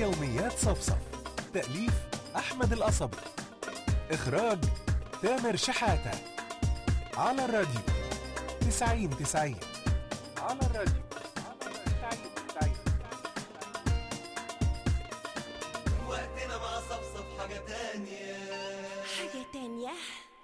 يوميات صفصف تأليف أحمد القصبي إخراج تامر شحاتة على الراديو تسعين تسعين على الراديو تسعين تسعين وقتنا مع صفصف حاجة تانية حاجة تانية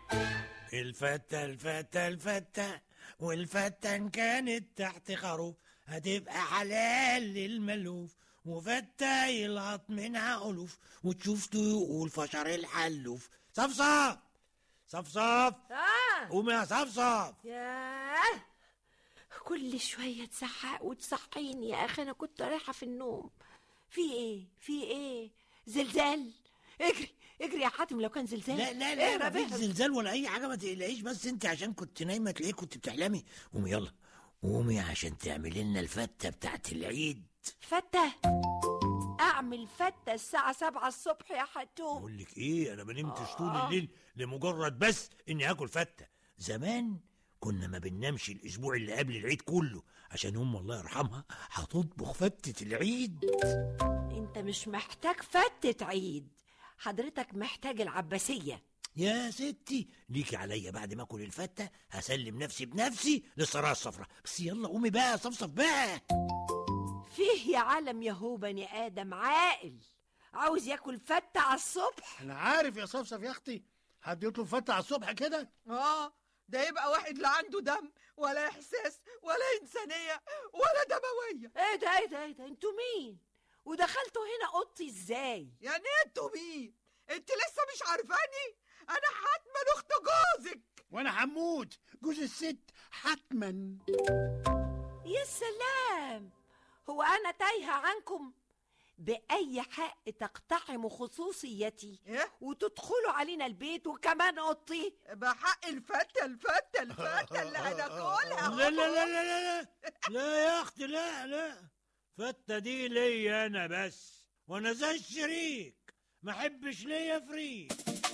الفتة الفتة الفتة والفتة إن كانت تحت خروف هتبقى حلال للملوف وفتة يلقط منها ألوف وتشوف يقول فشر الحلوف صفصف صفصف آه قوم يا صفصف ياه كل شوية تزعق وتصحيني يا أخي أنا كنت رايحة في النوم في إيه في إيه زلزال اجري اجري يا حاتم لو كان زلزال لا لا لا اهرب، مفيش اهرب. زلزال ولا أي حاجة ما تقلقيش بس أنت عشان كنت نايمة تلاقيك كنت بتحلمي قومي يلا قومي عشان تعملي لنا الفتة بتاعت العيد فتة أعمل فتة الساعة سبعة الصبح يا حتوم بقول لك ايه انا ما نمتش طول الليل لمجرد بس اني اكل فته زمان كنا ما بننامش الاسبوع اللي قبل العيد كله عشان ام الله يرحمها هتطبخ فته العيد أنت مش محتاج فتة عيد حضرتك محتاج العباسية يا ستي ليكي عليا بعد ما اكل الفته هسلم نفسي بنفسي للسرايا الصفراء بس يلا قومي بقى صفصف بقى فيه يا عالم يهو بني آدم عاقل عاوز ياكل فتة على الصبح انا عارف يا صفصف يا اختي حد يطلب فتة على الصبح كده اه ده يبقى واحد لا عنده دم ولا احساس ولا انسانيه ولا دمويه ايه ده ايه ده ايه ده انتوا مين ودخلتوا هنا اوضتي ازاي يعني انتوا مين انت لسه مش عارفاني انا حتما اخت جوزك وانا حمود جوز الست حتما يا سلام هو انا تايهه عنكم باي حق تقتحموا خصوصيتي ايه وتدخلوا علينا البيت وكمان اوضتي بحق الفتة الفتة الفتة اللي هناكلها لا لا لا لا لا لا لا يا اختي لا لا فته دي ليا انا بس وانا زي الشريك ما احبش ليا فريق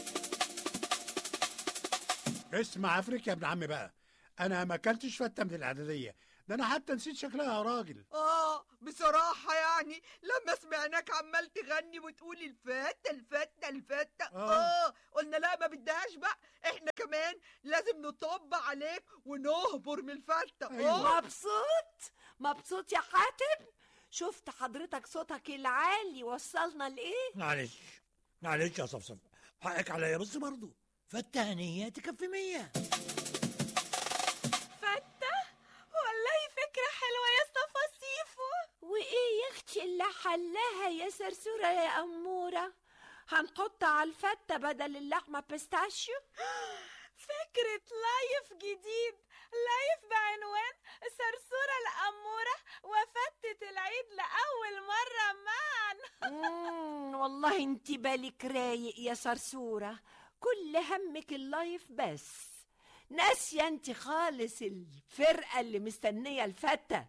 اسمع افريك يا ابن عمي بقى انا ما اكلتش فتة من الاعدادية ده انا حتى نسيت شكلها يا راجل اه بصراحة يعني لما سمعناك عمال تغني وتقولي الفتة الفتة الفتة آه. اه قلنا لا ما بدهاش بقى احنا كمان لازم نطب عليك ونهبر من الفتة أيوة. اه مبسوط مبسوط يا حاتم شفت حضرتك صوتك العالي وصلنا لايه معلش معلش يا صفصف حقك عليا بس برضه فتة هنية تكفي مية فتة والله فكرة حلوة يا صفاصيفو وايه يا اختي اللي حلاها يا سرسوره يا اموره هنحط على الفته بدل اللحمه بيستاشيو فكرة لايف جديد لايف بعنوان صرصورة الأمورة وفتة العيد لأول مرة معا مم، والله انت بالك رايق يا صرصورة كل همك اللايف بس ناسية انت خالص الفرقة اللي مستنية الفتة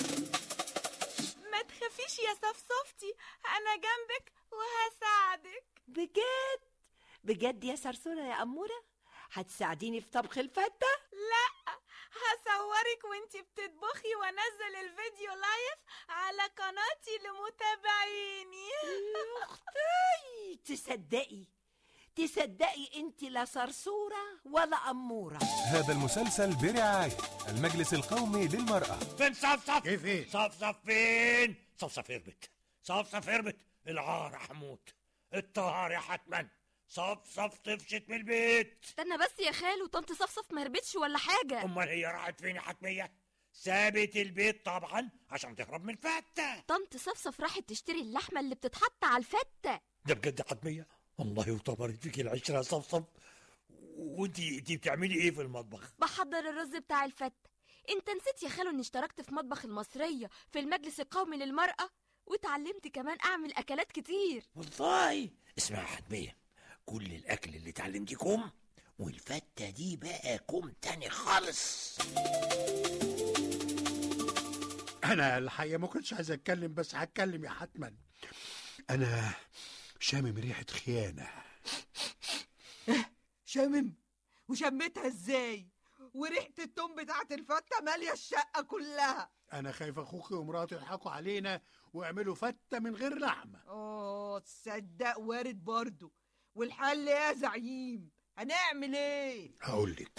ما تخافيش يا صفصفتي أنا جنبك وهساعدك بجد بجد يا صرصورة يا أمورة هتساعديني في طبخ الفتة لا هصورك وانتي بتطبخي وانزل الفيديو لايف على قناتي لمتابعيني يا اختي تصدقي تصدقي انت لا صرصورة ولا أمورة هذا المسلسل برعاية المجلس القومي للمرأة فين صفصف كيف ايه صفصف فين صفصف هربت صفصف هربت العار يا حمود الطهار يا حتما صفصف طفشت من البيت استنى بس يا خالو طنط صفصف ما هربتش ولا حاجة امال هي راحت فين يا حتمية سابت البيت طبعا عشان تهرب من فتة طنط صفصف راحت تشتري اللحمة اللي بتتحط على الفتة ده بجد حتمية والله وطبرت فيك العشرة يا صفصف وانتي انتي بتعملي ايه في المطبخ بحضر الرز بتاع الفتة انت نسيت يا خالو اني اشتركت في مطبخ المصرية في المجلس القومي للمرأة واتعلمت كمان اعمل اكلات كتير والله اسمع يا حتمية كل الاكل اللي اتعلمتيه كوم والفتة دي بقى كوم تاني خالص انا الحقيقة ما كنتش عايز اتكلم بس هتكلم يا حتما انا شامم ريحة خيانة شامم وشمتها ازاي وريحة التوم بتاعت الفتة مالية الشقة كلها انا خايف اخوك ومراته يضحكوا علينا ويعملوا فتة من غير لحمة اه تصدق وارد برضو والحل ايه يا زعيم هنعمل ايه هقول لك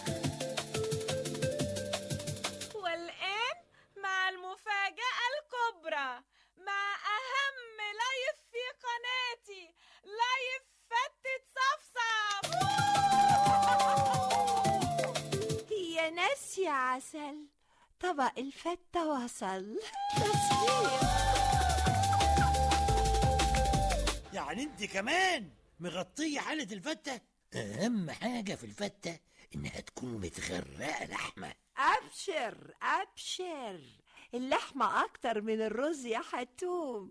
والآن مع المفاجأة الكبرى مع أهم لايف في قناتي لايف فتة صفصف يا ناس يا عسل طبق الفتة وصل تصوير يعني انت كمان مغطية حالة الفتة أهم حاجة في الفتة إنها تكون متغرقة لحمة أبشر أبشر اللحمة أكتر من الرز يا حتوم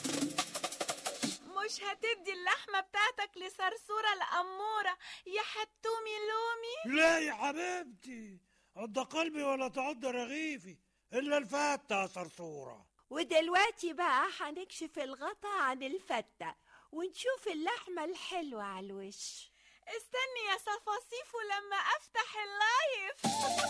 مش هتدي اللحمة بتاعتك لصرصورة الأمورة يا حتومي لومي لا يا حبيبتي عض قلبي ولا تعض رغيفي إلا الفتة يا صرصورة ودلوقتي بقى هنكشف الغطا عن الفتة ونشوف اللحمة الحلوة على الوش استني يا صفاصيفو لما أفتح اللايف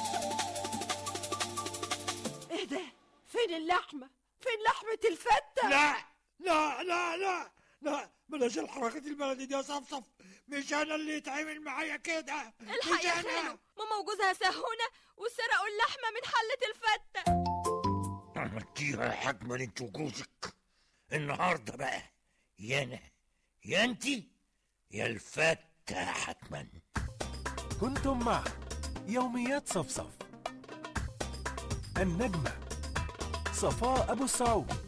ايه ده فين اللحمة فين لحمة الفتة لا لا لا لا لا بلاش الحركات البلدي دي يا صفصف مش أنا اللي يتعامل معايا كده الحق مش يا أنا. خالو ماما وجوزها سهونا وسرقوا اللحمة من حلة الفتة عملتيها يا حجمة انت وجوزك النهارده بقى يا انا يا انتي يا الفتة حتما كنتم مع يوميات صفصف النجمة صفاء أبو السعود